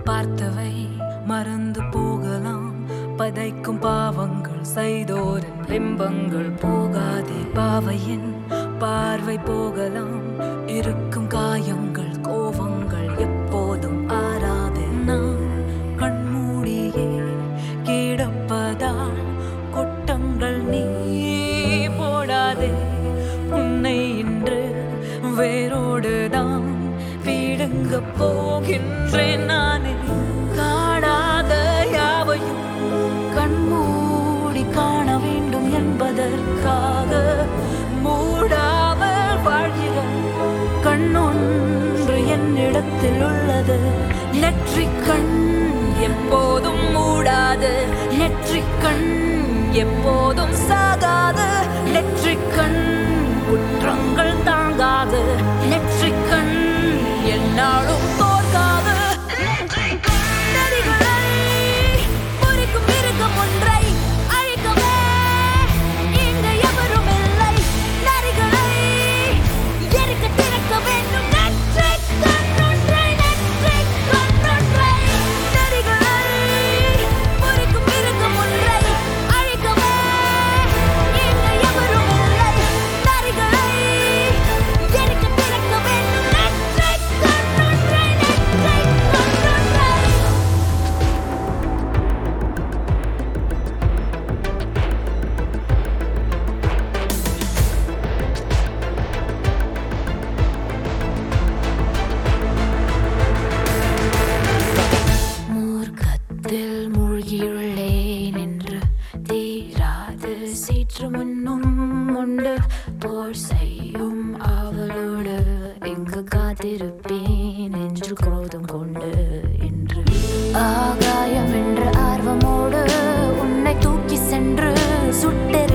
பார்த்தவை மறந்து போகலாம் பதைக்கும் பாவங்கள் செய்தோரின் பிம்பங்கள் போகாதே பாவையின் பார்வை போகலாம் இருக்கும் காயங்கள் கோவங்கள் எப்போதும் ஆறாதே நான் கண்மூடியே கிடப்பதால் கொட்டங்கள் நீ போடாதே உன்னை இன்று வேரோடுதான் பீடுங்க போகின்றேன் நானே காணாத யாவையும் கண்மூடி காண வேண்டும் என்பதற்காக மூடாமல் வாழ்கிற கண்ணொன்று என்னிடத்தில் உள்ளது நெற்றிக் கண் எப்போதும் மூடாது நெற்றிக் கண் எப்போதும் சாகாது நெற்றிக் கண் குற்றங்கள் தாங்காது நெற்றிக் கண் என்னாலும் தோற்காது நதிகளை முறிக்கும் மிருகம் ஒன்றை அழிக்கவே இங்கு எவரும் இல்லை நரிகளை எரிக்க திறக்க வேண்டும் நெற்றிக் கண்ணொன்றை நெற்றிக் கண்ணொன்றை நரிகளை முறிக்கும் மிருகம் ஒன்றை அழிக்கவே இங்கு எவரும் இல்லை நரிகளை எரிக்க திறக்க வேண்டும் நெற்றிக் கண்ணொன்றை நெற்றிக் கண்ணொன்றை மூர்க்கத்தில் மூழ்கியுள்ளேன் என்று தீராது சீற்று முன்னும் உண்டு போர் செய்யும் அவளோடு எங்கு காத்திருப்பேன் என்று குரோதம் கொண்டு என்று ஆகாயம் என்ற ஆர்வமோடு உன்னை தூக்கி சென்று சுட்டெரி